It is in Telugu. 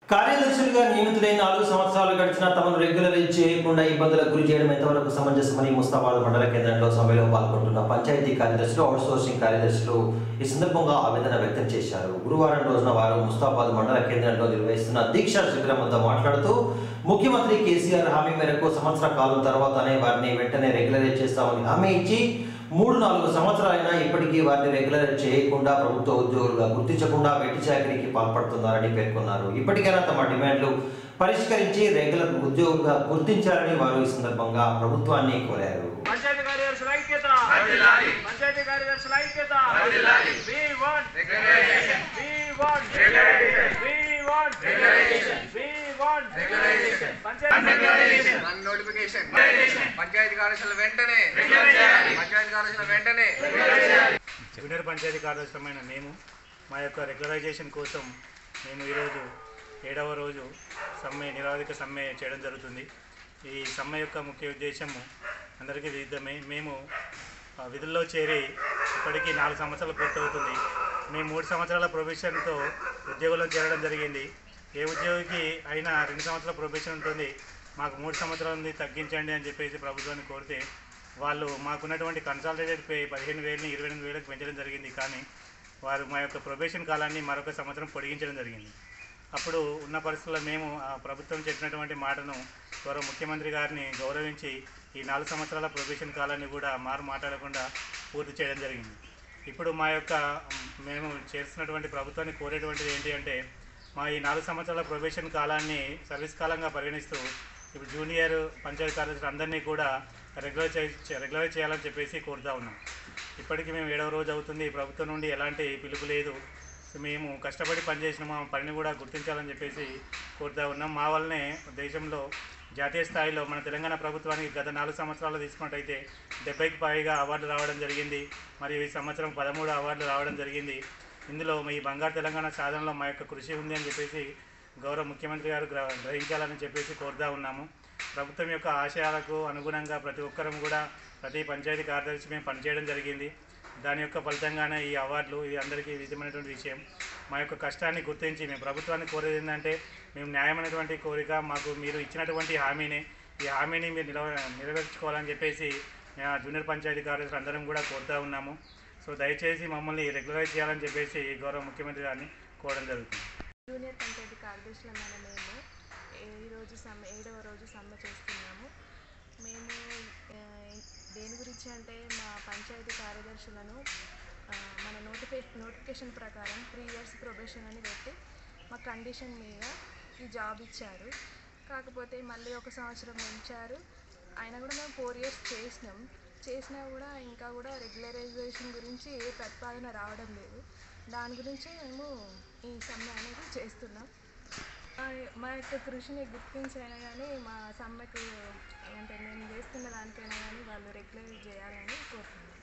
కార్యదర్శులుగా నియమితులైన నాలుగు సంవత్సరాలు గడిచినా తమను రెగ్యులరైజ్ చేయకుండా ఇబ్బందులకు గురి చేయడం ఎంతవరకు సమంజసమని ముస్తాబాద్ మండల కేంద్రంలో సభలో పాల్గొంటున్న పంచాయతీ కార్యదర్శులు అవుట్సోర్సింగ్ కార్యదర్శులు ఈ సందర్భంగా ఆవేదన వ్యక్తం చేశారు గురువారం రోజున వారు ముస్తాబాద్ మండల కేంద్రంలో నిర్వహిస్తున్న దీక్షా శిబిరం వద్ద మాట్లాడుతూ ముఖ్యమంత్రి కేసీఆర్ హామీ మేరకు సంవత్సర కాలం తర్వాతనే వారిని వెంటనే రెగ్యులరైజ్ చేస్తామని హామీ ఇచ్చి మూడు నాలుగు సంవత్సరాలైనా ఇప్పటికీ వారిని రెగ్యులర్ చేయకుండా ప్రభుత్వ ఉద్యోగులుగా గుర్తించకుండా వెట్టి చాకరీకి పాల్పడుతున్నారని పేర్కొన్నారు ఇప్పటికైనా తమ డిమాండ్లు పరిష్కరించి రెగ్యులర్ ఉద్యోగులుగా గుర్తించాలని వారు ఈ సందర్భంగా ప్రభుత్వాన్ని కోరారు పంచాయతీ కార్యదర్శుల ఐక్యత పంచాయతీ కార్యదర్శుల ఐక్యత we want we want we want we want panchayat one notification panchayat కార్యశాల వెంటనే పంచాయతీ కార్యశాల వెంటనే జూనియర్ పంచాయతీ కార్యదర్శులమైన మేము మా యొక్క రెగ్యులరైజేషన్ కోసం మేము ఈరోజు ఏడవ రోజు సమ్మె నిరాధిక సమ్మె చేయడం జరుగుతుంది ఈ సమ్మె యొక్క ముఖ్య ఉద్దేశము అందరికీ విదిద్దమే మేము ఆ, విధుల్లో చేరి ఇప్పటికీ నాలుగు సంవత్సరాలు పూర్తవుతుంది మేము మూడు సంవత్సరాల ప్రొబేషన్తో ఉద్యోగంలో చేరడం జరిగింది ఏ ఉద్యోగికి అయినా రెండు సంవత్సరాల ప్రొబేషన్ ఉంటుంది మాకు మూడు సంవత్సరాల నుండి తగ్గించండి అని చెప్పేసి ప్రభుత్వాన్ని కోరితే వాళ్ళు మాకున్నటువంటి కన్సాలిడేటెడ్ పే పదిహేను వేలని ఇరవై ఎనిమిది వేలకు పెంచడం జరిగింది కానీ వారు మా యొక్క ప్రొబేషన్ కాలాన్ని మరొక సంవత్సరం పొడిగించడం జరిగింది అప్పుడు ఉన్న పరిస్థితుల్లో మేము ఆ ప్రభుత్వం చెప్పినటువంటి మాటను గౌరవ ముఖ్యమంత్రి గారిని గౌరవించి ఈ నాలుగు సంవత్సరాల ప్రొబేషన్ కాలాన్ని కూడా మారు మాట్లాడకుండా పూర్తి చేయడం జరిగింది ఇప్పుడు మా యొక్క మ్, మేము చేస్తున్నటువంటి ప్రభుత్వాన్ని కోరేటువంటిది ఏంటి అంటే మా ఈ నాలుగు సంవత్సరాల ప్రొబేషన్ కాలాన్ని సర్వీస్ కాలంగా పరిగణిస్తూ ఇప్పుడు జూనియర్ పంచాయతీ కార్యదర్శులు అందరినీ కూడా రెగ్యులర్ చే రెగ్యులర్ చేయాలని చెప్పేసి కోరుతా ఉన్నాం ఇప్పటికీ మేము ఏడవ రోజు అవుతుంది ఈ ప్రభుత్వం నుండి ఎలాంటి పిలుపు లేదు సో మేము కష్టపడి పనిచేసిన మా పనిని కూడా గుర్తించాలని చెప్పేసి కోరుతా ఉన్నాం మా వల్లనే దేశంలో జాతీయ స్థాయిలో మన తెలంగాణ ప్రభుత్వానికి గత నాలుగు సంవత్సరాలు తీసుకున్నట్టయితే డెబ్బైకి పైగా అవార్డులు రావడం జరిగింది మరియు ఈ సంవత్సరం పదమూడు అవార్డులు రావడం జరిగింది ఇందులో ఈ బంగారు తెలంగాణ సాధనలో మా యొక్క కృషి ఉంది అని చెప్పేసి గౌరవ ముఖ్యమంత్రి గారు గ్ర- గ్రహించాలని చెప్పేసి కోరుతా ఉన్నాము ప్రభుత్వం యొక్క ఆశయాలకు అనుగుణంగా ప్రతి ఒక్కరం కూడా ప్రతి పంచాయతీ కార్యదర్శి మేము పనిచేయడం జరిగింది దాని యొక్క ఫలితంగానే ఈ అవార్డులు ఇది అందరికీ విధిమైనటువంటి విషయం మా యొక్క కష్టాన్ని గుర్తించి మేము ప్రభుత్వాన్ని కోరేది ఏంటంటే మేము న్యాయమైనటువంటి కోరిక మాకు మీరు ఇచ్చినటువంటి హామీని ఈ హామీని మీరు నిలవ నెరవేర్చుకోవాలని చెప్పేసి మేము ఆ జూనియర్ పంచాయతీ కార్యదర్శులు అందరం కూడా కోరుతా ఉన్నాము సో దయచేసి మమ్మల్ని రెగ్యులరైజ్ చేయాలని చెప్పేసి గౌరవ ముఖ్యమంత్రి గారిని కోరడం జరుగుతుంది జూనియర్ పంచాయతీ కార్యదర్శులమైన మేము ఈ రోజు సమ్మె ఏడవ రోజు సమ్మె చేస్తున్నాము మేము ఆ, దేని గురించి అంటే మా పంచాయతీ కార్యదర్శులను ఆ, మన నోటిఫి నోటిఫికేషన్ ప్రకారం త్రీ ఇయర్స్ ప్రొబేషన్ అని పెట్టి మా కండిషన్ మీద ఈ జాబ్ ఇచ్చారు కాకపోతే మళ్ళీ ఒక సంవత్సరం ఉంచారు అయినా కూడా మేము ఫోర్ ఇయర్స్ చేసినాం చేసినా కూడా ఇంకా కూడా రెగ్యులరైజేషన్ గురించి ఏ ప్రతిపాదన రావడం లేదు దాని గురించి మేము ఈ సమ్మె అనేది చేస్తున్నాం మా- మా యొక్క కృషిని గుర్తించైనా కానీ మా సమ్మెకు అంటే మేము చేస్తున్న దానికైనా కానీ వాళ్ళు రెగ్యులరైజ్ చేయాలని కోరుతున్నాం